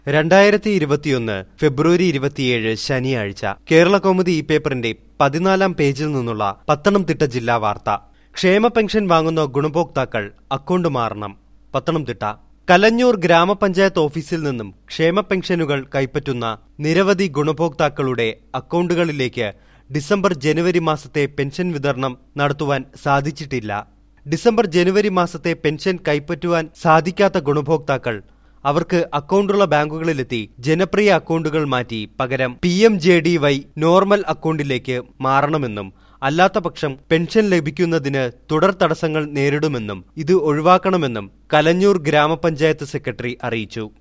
രണ്ടായിരത്തി ഇരുപത്തിയൊന്ന് ഫെബ്രുവരി ഇരുപത്തിയേഴ് ശനിയാഴ്ച കേരള കൗമുദി ഈ പേപ്പറിന്റെ പതിനാലാം പേജിൽ നിന്നുള്ള പത്തനംതിട്ട ജില്ലാ വാർത്ത ക്ഷേമ പെൻഷൻ വാങ്ങുന്ന ഗുണഭോക്താക്കൾ അക്കൗണ്ട് മാറണം പത്തനംതിട്ട കലഞ്ഞൂർ ഗ്രാമപഞ്ചായത്ത് ഓഫീസിൽ നിന്നും ക്ഷേമ പെൻഷനുകൾ കൈപ്പറ്റുന്ന നിരവധി ഗുണഭോക്താക്കളുടെ അക്കൗണ്ടുകളിലേക്ക് ഡിസംബർ ജനുവരി മാസത്തെ പെൻഷൻ വിതരണം നടത്തുവാൻ സാധിച്ചിട്ടില്ല ഡിസംബർ ജനുവരി മാസത്തെ പെൻഷൻ കൈപ്പറ്റുവാൻ സാധിക്കാത്ത ഗുണഭോക്താക്കൾ അവർക്ക് അക്കൗണ്ടുള്ള ബാങ്കുകളിലെത്തി ജനപ്രിയ അക്കൗണ്ടുകൾ മാറ്റി പകരം P M J D Y normal അക്കൗണ്ടിലേക്ക് മാറണമെന്നും അല്ലാത്ത പക്ഷം പെൻഷൻ ലഭിക്കുന്നതിന് തുടർ തടസ്സങ്ങൾ നേരിടുമെന്നും ഇത് ഒഴിവാക്കണമെന്നും കലഞ്ഞൂർ ഗ്രാമപഞ്ചായത്ത് സെക്രട്ടറി അറിയിച്ചു